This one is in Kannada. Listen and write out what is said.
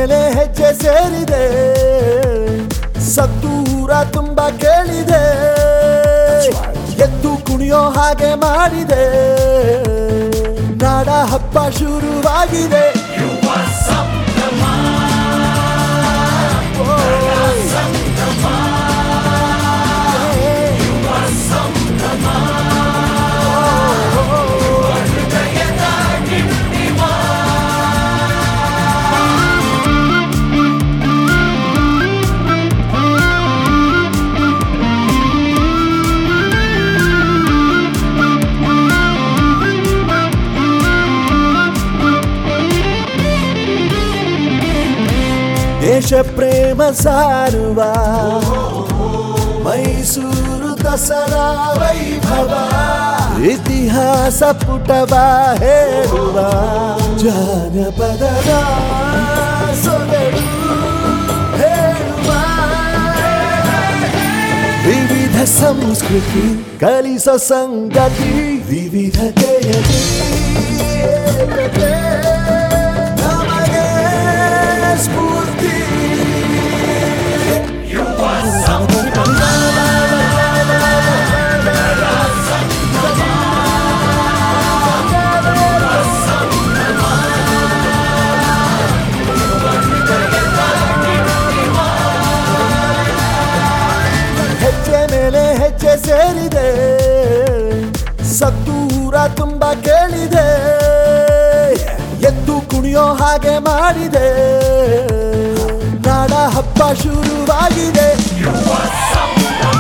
ಮೇಲೆ ಹೆಜ್ಜೆ ಸೇರಿದೆ ಸತ್ತೂರ ತುಂಬಾ ಕೇಳಿದೆ ಎದ್ದು ಕುಣಿಯೋ ಹಾಗೆ ಮಾಡಿದೆ ನಾಡ ಹಬ್ಬ ಶುರುವಾಗಿದೆ ದೇಶ ಪ್ರೇಮ ಸಾರುವ ಮೈಸೂರು ದಸರಾ ವೈಭವ ಇತಿಹಾಸ ಪುಟವ ಹೇಳುವ ಜಾನಪದದ ಸೊಗಡು ಹೇಳುವ ವಿವಿಧ ಸಂಸ್ಕೃತಿ ಕಲಿಸೋ ಸಂಗತಿ ವಿವಿಧತೆಯದಿ ಏಕತೆ ನಮಗೆ ಸ್ಫೂರ್ತಿ ಹೆಜ್ಜೆ ಮೇಲೆ ಹೆಜ್ಜೆ ಸೇರಿದೆ ಸತ್ತೂರ ತುಂಬಾ ಕೇಳಿದೆ ಎದ್ದು ಕುಣಿಯೋ ಹಾಗೆ ಮಾಡಿದೆ ನಾಡ ಹಬ್ಬ ಶುರುವಾಗಿದೆ